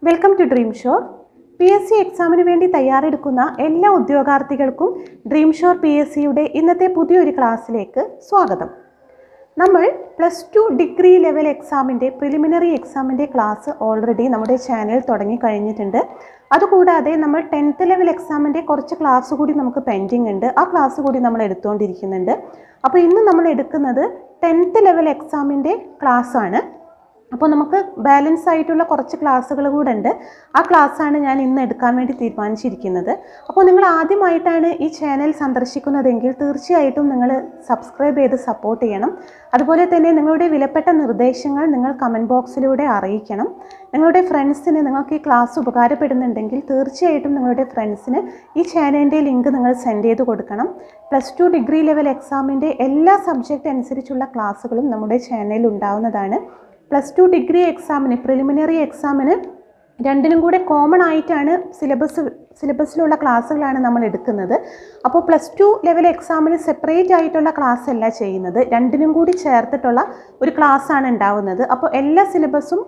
Welcome to Dream Shore P S C എക്സാമിന് വേണ്ടി തയ്യാറെടുക്കുന്ന എല്ലാ ഉദ്യോഗാർത്ഥികൾക്കും ഡ്രീം ഷോർ പി എസ് സിയുടെ ഇന്നത്തെ പുതിയൊരു ക്ലാസ്സിലേക്ക് സ്വാഗതം നമ്മൾ പ്ലസ് ടു ഡിഗ്രി ലെവൽ എക്സാമിൻ്റെ പ്രിലിമിനറി എക്സാമിൻ്റെ ക്ലാസ് ഓൾറെഡി നമ്മുടെ ചാനൽ തുടങ്ങി കഴിഞ്ഞിട്ടുണ്ട് അതുകൂടാതെ നമ്മൾ ടെൻത്ത് ലെവൽ എക്സാമിൻ്റെ കുറച്ച് ക്ലാസ് കൂടി നമുക്ക് പെൻഡിങ് ഉണ്ട് ആ ക്ലാസ് കൂടി നമ്മൾ എടുത്തുകൊണ്ടിരിക്കുന്നുണ്ട് അപ്പോൾ ഇന്ന് നമ്മൾ എടുക്കുന്നത് ടെൻത്ത് ലെവൽ എക്സാമിൻ്റെ ക്ലാസ്സാണ് അപ്പോൾ നമുക്ക് ബാലൻസ് ആയിട്ടുള്ള കുറച്ച് ക്ലാസ്സുകൾ കൂടെ ഉണ്ട് ആ ക്ലാസ്സാണ് ഞാൻ ഇന്ന് എടുക്കാൻ വേണ്ടി തീരുമാനിച്ചിരിക്കുന്നത് അപ്പോൾ നിങ്ങൾ ആദ്യമായിട്ടാണ് ഈ ചാനൽ സന്ദർശിക്കുന്നതെങ്കിൽ തീർച്ചയായിട്ടും നിങ്ങൾ സബ്സ്ക്രൈബ് ചെയ്ത് സപ്പോർട്ട് ചെയ്യണം അതുപോലെ തന്നെ നിങ്ങളുടെ വിലപ്പെട്ട നിർദ്ദേശങ്ങൾ നിങ്ങൾ കമൻറ്റ് ബോക്സിലൂടെ അറിയിക്കണം നിങ്ങളുടെ ഫ്രണ്ട്സിന് നിങ്ങൾക്ക് ഈ ക്ലാസ് ഉപകാരപ്പെടുന്നുണ്ടെങ്കിൽ തീർച്ചയായിട്ടും നിങ്ങളുടെ ഫ്രണ്ട്സിന് ഈ ചാനലിൻ്റെ ലിങ്ക് നിങ്ങൾ സെൻഡ് ചെയ്ത് കൊടുക്കണം പ്ലസ് ടു ഡിഗ്രി ലെവൽ എക്സാമിൻ്റെ എല്ലാ സബ്ജക്റ്റ് അനുസരിച്ചുള്ള ക്ലാസ്സുകളും നമ്മുടെ ചാനലിൽ ഉണ്ടാവുന്നതാണ് പ്ലസ് ടു ഡിഗ്രി എക്സാമിന് പ്രിലിമിനറി എക്സാമിന് രണ്ടിനും കൂടെ കോമൺ ആയിട്ടാണ് സിലബസ് സിലബസിലുള്ള ക്ലാസ്സുകളാണ് നമ്മൾ എടുക്കുന്നത് അപ്പോൾ പ്ലസ് ടു ലെവൽ എക്സാമിന് സെപ്പറേറ്റ് ആയിട്ടുള്ള ക്ലാസ് അല്ല ചെയ്യുന്നത് രണ്ടിനും കൂടി ചേർത്തിട്ടുള്ള ഒരു ക്ലാസ്സാണ് ഉണ്ടാവുന്നത് അപ്പോൾ എല്ലാ സിലബസും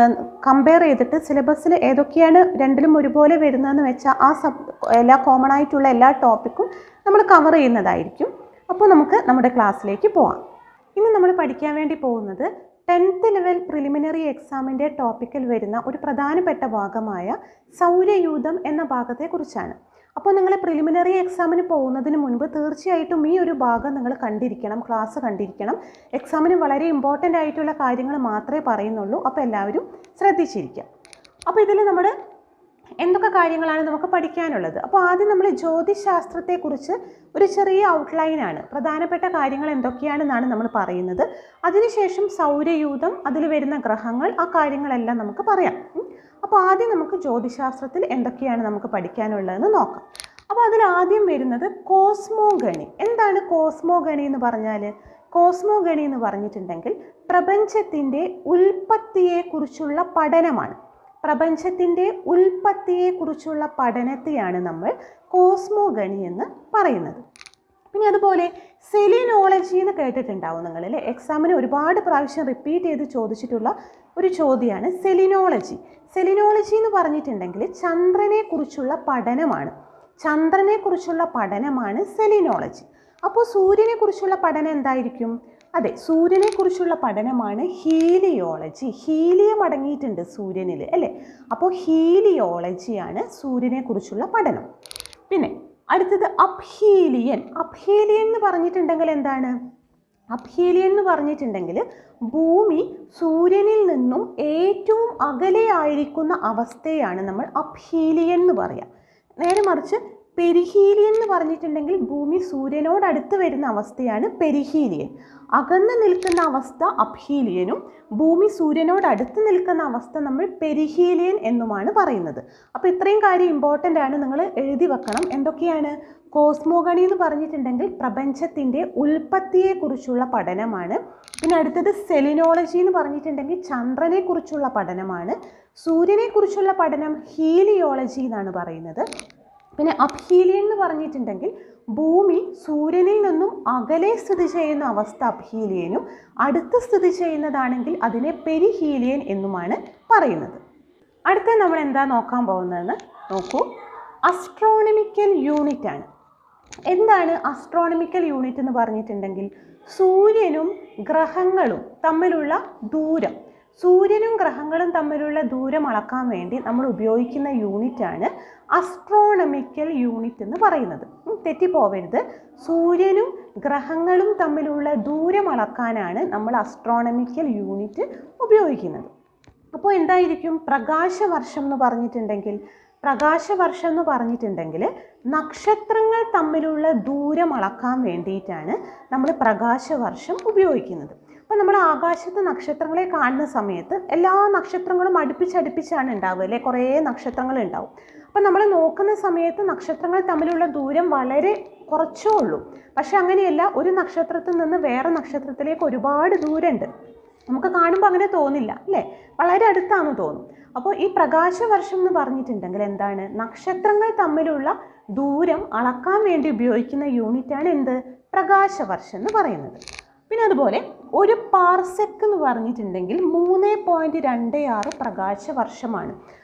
കമ്പയർ ചെയ്തിട്ട് സിലബസിൽ ഏതൊക്കെയാണ് രണ്ടിലും ഒരുപോലെ വരുന്നതെന്ന് വെച്ചാൽ ആ സബ് എല്ലാ കോമൺ ആയിട്ടുള്ള എല്ലാ ടോപ്പിക്കും നമ്മൾ കവർ ചെയ്യുന്നതായിരിക്കും അപ്പോൾ നമുക്ക് നമ്മുടെ ക്ലാസ്സിലേക്ക് പോവാം ഇന്ന് നമ്മൾ പഠിക്കാൻ വേണ്ടി പോകുന്നത് ടെൻത്ത് ലെവൽ പ്രിലിമിനറി എക്സാമിൻ്റെ ടോപ്പിക്കിൽ വരുന്ന ഒരു പ്രധാനപ്പെട്ട ഭാഗമായ സൗരയൂഥം എന്ന ഭാഗത്തെക്കുറിച്ചാണ് അപ്പോൾ നിങ്ങൾ പ്രിലിമിനറി എക്സാമിന് പോകുന്നതിന് മുൻപ് തീർച്ചയായിട്ടും ഈ ഒരു ഭാഗം നിങ്ങൾ കണ്ടിരിക്കണം ക്ലാസ് കണ്ടിരിക്കണം എക്സാമിന് വളരെ ഇമ്പോർട്ടൻ്റ് ആയിട്ടുള്ള കാര്യങ്ങൾ മാത്രമേ പറയുന്നുള്ളൂ അപ്പോൾ എല്ലാവരും ശ്രദ്ധിച്ചിരിക്കുക അപ്പോൾ ഇതിൽ നമ്മൾ എന്തൊക്കെ കാര്യങ്ങളാണ് നമുക്ക് പഠിക്കാനുള്ളത് അപ്പോൾ ആദ്യം നമ്മൾ ജ്യോതിശാസ്ത്രത്തെക്കുറിച്ച് ഒരു ചെറിയ ഔട്ട്ലൈനാണ് പ്രധാനപ്പെട്ട കാര്യങ്ങൾ എന്തൊക്കെയാണെന്നാണ് നമ്മൾ പറയുന്നത് അതിനുശേഷം സൗരയൂഥം അതിൽ വരുന്ന ഗ്രഹങ്ങൾ ആ കാര്യങ്ങളെല്ലാം നമുക്ക് പറയാം ഉം. അപ്പോൾ ആദ്യം നമുക്ക് ജ്യോതിശാസ്ത്രത്തിൽ എന്തൊക്കെയാണ് നമുക്ക് പഠിക്കാനുള്ളതെന്ന് നോക്കാം അപ്പോൾ അതിൽ ആദ്യം വരുന്നത് കോസ്മോഗണി എന്താണ് കോസ്മോഗണി എന്ന് പറഞ്ഞാൽ കോസ്മോഗണി എന്ന് പറഞ്ഞിട്ടുണ്ടെങ്കിൽ പ്രപഞ്ചത്തിൻ്റെ ഉൽപ്പത്തിയെക്കുറിച്ചുള്ള പഠനമാണ് പ്രപഞ്ചത്തിൻ്റെ ഉൽപ്പത്തിയെക്കുറിച്ചുള്ള പഠനത്തെയാണ് നമ്മൾ കോസ്മോഗണി എന്ന് പറയുന്നത് പിന്നെ അതുപോലെ സെലിനോളജി എന്ന് കേട്ടിട്ടുണ്ടാവും നിങ്ങൾ അല്ലേ എക്സാമിന് ഒരുപാട് പ്രാവശ്യം റിപ്പീറ്റ് ചെയ്ത് ചോദിച്ചിട്ടുള്ള ഒരു ചോദ്യമാണ് സെലിനോളജി സെലിനോളജി എന്ന് പറഞ്ഞിട്ടുണ്ടെങ്കിൽ ചന്ദ്രനെക്കുറിച്ചുള്ള പഠനമാണ് ചന്ദ്രനെക്കുറിച്ചുള്ള പഠനമാണ് സെലിനോളജി അപ്പോൾ സൂര്യനെക്കുറിച്ചുള്ള പഠനം എന്തായിരിക്കും അതെ സൂര്യനെക്കുറിച്ചുള്ള പഠനമാണ് ഹീലിയോളജി ഹീലിയം അടങ്ങിയിട്ടുണ്ട് സൂര്യനിൽ അല്ലേ അപ്പോൾ ഹീലിയോളജിയാണ് സൂര്യനെക്കുറിച്ചുള്ള പഠനം പിന്നെ അടുത്തത് അപ്ഹീലിയൻ അപ്ഹീലിയൻ എന്ന് പറഞ്ഞിട്ടുണ്ടെങ്കിൽ എന്താണ് അപ്ഹീലിയൻ എന്ന് പറഞ്ഞിട്ടുണ്ടെങ്കിൽ ഭൂമി സൂര്യനിൽ നിന്നും ഏറ്റവും അകലെയായിരിക്കുന്ന അവസ്ഥയാണ് നമ്മൾ അപ്ഹീലിയൻ എന്ന് പറയാം നേരെ മറിച്ച് പെരിഹീലിയൻ എന്ന് പറഞ്ഞിട്ടുണ്ടെങ്കിൽ ഭൂമി സൂര്യനോട് അടുത്ത് വരുന്ന അവസ്ഥയാണ് പെരിഹീലിയൻ അകന്ന് നിൽക്കുന്ന അവസ്ഥ അപ്ഹീലിയനും ഭൂമി സൂര്യനോട് അടുത്ത് നിൽക്കുന്ന അവസ്ഥ നമ്മൾ പെരിഹീലിയൻ എന്നുമാണ് പറയുന്നത് അപ്പോൾ ഇത്രയും കാര്യം ഇമ്പോർട്ടൻ്റ് ആണ് നിങ്ങൾ എഴുതി വെക്കണം എന്തൊക്കെയാണ് കോസ്മോഗണി എന്ന് പറഞ്ഞിട്ടുണ്ടെങ്കിൽ പ്രപഞ്ചത്തിൻ്റെ ഉൽപ്പത്തിയെക്കുറിച്ചുള്ള പഠനമാണ് പിന്നെ അടുത്തത് സെലിനോളജി എന്ന് പറഞ്ഞിട്ടുണ്ടെങ്കിൽ ചന്ദ്രനെക്കുറിച്ചുള്ള പഠനമാണ് സൂര്യനെക്കുറിച്ചുള്ള പഠനം ഹീലിയോളജി എന്നാണ് പറയുന്നത് പിന്നെ അപ്ഹീലിയൻ എന്ന് പറഞ്ഞിട്ടുണ്ടെങ്കിൽ ഭൂമി സൂര്യനിൽ നിന്നും അകലെ സ്ഥിതി ചെയ്യുന്ന അവസ്ഥ അപ്ഹീലിയനും അടുത്ത് സ്ഥിതി ചെയ്യുന്നതാണെങ്കിൽ അതിനെ പെരിഹീലിയൻ എന്നുമാണ് പറയുന്നത് അടുത്ത നമ്മൾ എന്താ നോക്കാൻ പോകുന്നതെന്ന് നോക്കൂ അസ്ട്രോണമിക്കൽ യൂണിറ്റ് ആണ് എന്താണ് അസ്ട്രോണമിക്കൽ യൂണിറ്റ് എന്ന് പറഞ്ഞിട്ടുണ്ടെങ്കിൽ സൂര്യനും ഗ്രഹങ്ങളും തമ്മിലുള്ള ദൂരം സൂര്യനും ഗ്രഹങ്ങളും തമ്മിലുള്ള ദൂരം അളക്കാൻ വേണ്ടി നമ്മൾ ഉപയോഗിക്കുന്ന യൂണിറ്റാണ് അസ്ട്രോണമിക്കൽ യൂണിറ്റ് എന്ന് പറയുന്നത് ഉം, തെറ്റിപ്പോവരുത് സൂര്യനും ഗ്രഹങ്ങളും തമ്മിലുള്ള ദൂരം അളക്കാനാണ് നമ്മൾ അസ്ട്രോണമിക്കൽ യൂണിറ്റ് ഉപയോഗിക്കുന്നത് അപ്പോൾ എന്തായിരിക്കും പ്രകാശവർഷം എന്ന് പറഞ്ഞിട്ടുണ്ടെങ്കിൽ പ്രകാശവർഷം എന്ന് പറഞ്ഞിട്ടുണ്ടെങ്കിൽ നക്ഷത്രങ്ങൾ തമ്മിലുള്ള ദൂരം അളക്കാൻ വേണ്ടിയിട്ടാണ് നമ്മൾ പ്രകാശവർഷം ഉപയോഗിക്കുന്നത് അപ്പോൾ നമ്മൾ ആകാശത്ത് നക്ഷത്രങ്ങളെ കാണുന്ന സമയത്ത് എല്ലാ നക്ഷത്രങ്ങളും അടുപ്പിച്ചടുപ്പിച്ചാണ് ഉണ്ടാവുക അല്ലേ കുറേ നക്ഷത്രങ്ങൾ ഉണ്ടാവും അപ്പം നമ്മൾ നോക്കുന്ന സമയത്ത് നക്ഷത്രങ്ങൾ തമ്മിലുള്ള ദൂരം വളരെ കുറച്ചേ ഉള്ളൂ പക്ഷെ അങ്ങനെയല്ല ഒരു നക്ഷത്രത്തിൽ നിന്ന് വേറെ നക്ഷത്രത്തിലേക്ക് ഒരുപാട് ദൂരമുണ്ട് നമുക്ക് കാണുമ്പോൾ അങ്ങനെ തോന്നില്ല അല്ലേ വളരെ അടുത്താണെന്ന് തോന്നും അപ്പോൾ ഈ പ്രകാശവർഷം എന്ന് പറഞ്ഞിട്ടുണ്ടെങ്കിൽ എന്താണ് നക്ഷത്രങ്ങൾ തമ്മിലുള്ള ദൂരം അളക്കാൻ വേണ്ടി ഉപയോഗിക്കുന്ന യൂണിറ്റാണ് എന്ത് പ്രകാശവർഷം എന്ന് പറയുന്നത് പിന്നെ അതുപോലെ ഒരു പാർസെക്ക് എന്ന് പറഞ്ഞിട്ടുണ്ടെങ്കിൽ മൂന്ന് പോയിൻറ്റ് രണ്ട് ആറ് പ്രകാശ വർഷമാണ്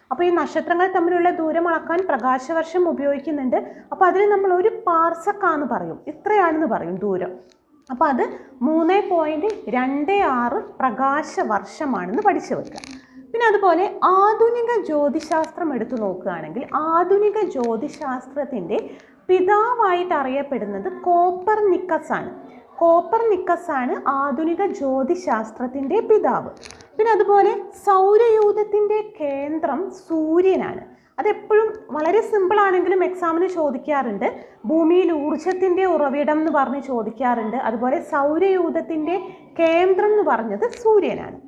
അപ്പോൾ ഈ നക്ഷത്രങ്ങൾ തമ്മിലുള്ള ദൂരം അളക്കാൻ പ്രകാശവർഷം ഉപയോഗിക്കുന്നുണ്ട് അപ്പോൾ അതിന് നമ്മൾ ഒരു പാർസക്കാന്ന് പറയും ഇത്രയാണെന്ന് പറയും ദൂരം അപ്പോൾ അത് മൂന്ന് പോയിൻറ്റ് രണ്ട് ആറ് പ്രകാശ വർഷമാണെന്ന് പഠിച്ചു വെക്കുക പിന്നെ അതുപോലെ ആധുനിക ജ്യോതിശാസ്ത്രം എടുത്തു നോക്കുകയാണെങ്കിൽ ആധുനിക ജ്യോതിശാസ്ത്രത്തിൻ്റെ പിതാവായിട്ട് അറിയപ്പെടുന്നത് കോപ്പർ നിക്കസ് ആണ് കോപ്പർ നിക്കസ് ആണ് ആധുനിക ജ്യോതിശാസ്ത്രത്തിൻ്റെ പിതാവ് പിന്നെ അതുപോലെ സൗരയൂഥത്തിൻ്റെ കേന്ദ്രം സൂര്യനാണ് അതെപ്പോഴും വളരെ സിമ്പിൾ ആണെങ്കിലും എക്സാമിന് ചോദിക്കാറുണ്ട് ഭൂമിയിൽ ഊർജത്തിൻ്റെ ഉറവിടം എന്ന് പറഞ്ഞ് ചോദിക്കാറുണ്ട് അതുപോലെ സൗരയൂഥത്തിൻ്റെ കേന്ദ്രം എന്ന് പറഞ്ഞത് സൂര്യനാണ്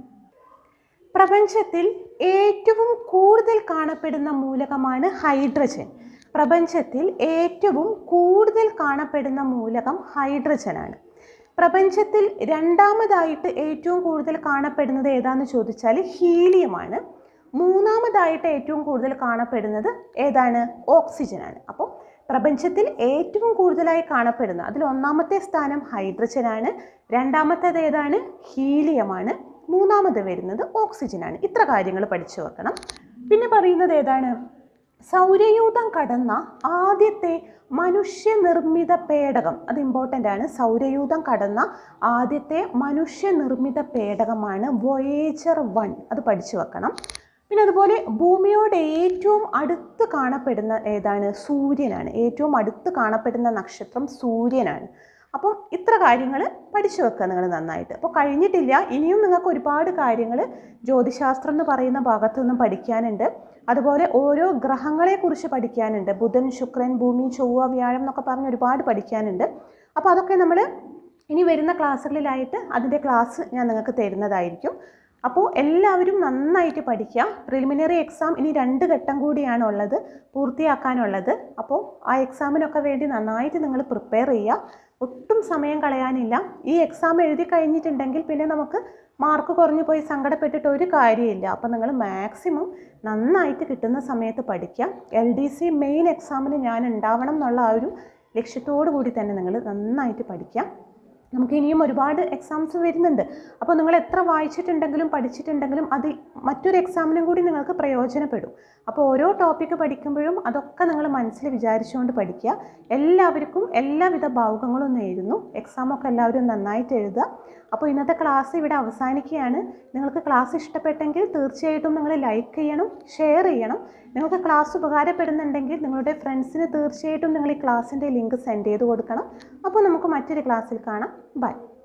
പ്രപഞ്ചത്തിൽ ഏറ്റവും കൂടുതൽ കാണപ്പെടുന്ന മൂലകമാണ് ഹൈഡ്രജൻ പ്രപഞ്ചത്തിൽ ഏറ്റവും കൂടുതൽ കാണപ്പെടുന്ന മൂലകം ഹൈഡ്രജനാണ് പ്രപഞ്ചത്തിൽ രണ്ടാമതായിട്ട് ഏറ്റവും കൂടുതൽ കാണപ്പെടുന്നത് ഏതാന്ന് ചോദിച്ചാൽ ഹീലിയമാണ് മൂന്നാമതായിട്ട് ഏറ്റവും കൂടുതൽ കാണപ്പെടുന്നത് ഏതാണ് ഓക്സിജനാണ് അപ്പോൾ പ്രപഞ്ചത്തിൽ ഏറ്റവും കൂടുതലായി കാണപ്പെടുന്ന അതിൽ ഒന്നാമത്തെ സ്ഥാനം ഹൈഡ്രജനാണ് രണ്ടാമത്തേത് ഏതാണ് ഹീലിയമാണ് മൂന്നാമത് വരുന്നത് ഓക്സിജനാണ് ഇത്ര കാര്യങ്ങൾ പഠിച്ചു വെക്കണം പിന്നെ പറയുന്നത് ഏതാണ് സൗരയൂഥം കടന്ന ആദ്യത്തെ മനുഷ്യനിർമ്മിത പേടകം അത് ഇമ്പോർട്ടൻ്റ് ആണ് സൗരയൂഥം കടന്ന ആദ്യത്തെ മനുഷ്യനിർമ്മിത പേടകമാണ് വൊയേജർ വൺ അത് പഠിച്ചു വെക്കണം പിന്നെ അതുപോലെ ഭൂമിയോട് ഏറ്റവും അടുത്ത് കാണപ്പെടുന്ന ഏതാണ് സൂര്യനാണ് ഏറ്റവും അടുത്ത് കാണപ്പെടുന്ന നക്ഷത്രം സൂര്യനാണ് അപ്പം ഇത്ര കാര്യങ്ങൾ പഠിച്ചു വെക്കുക നിങ്ങൾ നന്നായിട്ട് അപ്പോൾ കഴിഞ്ഞിട്ടില്ല ഇനിയും നിങ്ങൾക്ക് ഒരുപാട് കാര്യങ്ങൾ ജ്യോതിശാസ്ത്രം എന്ന് പറയുന്ന ഭാഗത്തു നിന്നും പഠിക്കാനുണ്ട് അതുപോലെ ഓരോ ഗ്രഹങ്ങളെക്കുറിച്ച് പഠിക്കാനുണ്ട് ബുധൻ ശുക്രൻ ഭൂമി ചൊവ്വ വ്യാഴം എന്നൊക്കെ പറഞ്ഞ് ഒരുപാട് പഠിക്കാനുണ്ട് അപ്പോൾ അതൊക്കെ നമ്മൾ ഇനി വരുന്ന ക്ലാസ്സുകളിലായിട്ട് അതിൻ്റെ ക്ലാസ് ഞാൻ നിങ്ങൾക്ക് തരുന്നതായിരിക്കും അപ്പോൾ എല്ലാവരും നന്നായിട്ട് പഠിക്കുക പ്രിലിമിനറി എക്സാം ഇനി രണ്ട് ഘട്ടം കൂടിയാണ് ഉള്ളത് പൂർത്തിയാക്കാനുള്ളത് അപ്പോൾ ആ എക്സാമിനൊക്കെ വേണ്ടി നന്നായിട്ട് നിങ്ങൾ പ്രിപ്പയർ ചെയ്യുക ഒട്ടും സമയം കളയാനില്ല ഈ എക്സാം എഴുതി കഴിഞ്ഞിട്ടുണ്ടെങ്കിൽ പിന്നെ നമുക്ക് മാർക്ക് കുറഞ്ഞു പോയി സങ്കടപ്പെട്ടിട്ട് ഒരു കാര്യമില്ല അപ്പോൾ നിങ്ങൾ മാക്സിമം നന്നായിട്ട് കിട്ടുന്ന സമയത്ത് പഠിക്കുക എൽ ഡി സി മെയിൻ എക്സാമിന് ഞാൻ ഉണ്ടാവണം എന്നുള്ള ആ ഒരു ലക്ഷ്യത്തോടു കൂടി തന്നെ നിങ്ങൾ നന്നായിട്ട് പഠിക്കുക നമുക്ക് ഇനിയും ഒരുപാട് എക്സാംസ് വരുന്നുണ്ട് അപ്പോൾ നിങ്ങൾ എത്ര വായിച്ചിട്ടുണ്ടെങ്കിലും പഠിച്ചിട്ടുണ്ടെങ്കിലും അത് മറ്റൊരു എക്സാമിനും കൂടി നിങ്ങൾക്ക് പ്രയോജനപ്പെടും അപ്പോൾ ഓരോ ടോപ്പിക്ക് പഠിക്കുമ്പോഴും അതൊക്കെ നിങ്ങൾ മനസ്സിൽ വിചാരിച്ചുകൊണ്ട് പഠിക്കുക എല്ലാവർക്കും എല്ലാവിധ ഭാവുകങ്ങളും നേരുന്നു എക്സാമൊക്കെ എല്ലാവരും നന്നായിട്ട് എഴുതുക അപ്പോൾ ഇന്നത്തെ ക്ലാസ് ഇവിടെ അവസാനിക്കുകയാണ് നിങ്ങൾക്ക് ക്ലാസ് ഇഷ്ടപ്പെട്ടെങ്കിൽ തീർച്ചയായിട്ടും നിങ്ങൾ ലൈക്ക് ചെയ്യണം ഷെയർ ചെയ്യണം നിങ്ങൾക്ക് ക്ലാസ് ഉപകാരപ്പെടുന്നുണ്ടെങ്കിൽ നിങ്ങളുടെ ഫ്രണ്ട്സിന് തീർച്ചയായിട്ടും നിങ്ങൾ ഈ ക്ലാസ്സിൻ്റെ ലിങ്ക് സെൻഡ് ചെയ്ത് കൊടുക്കണം അപ്പോൾ നമുക്ക് മറ്റൊരു ക്ലാസ്സിൽ കാണാം ബൈ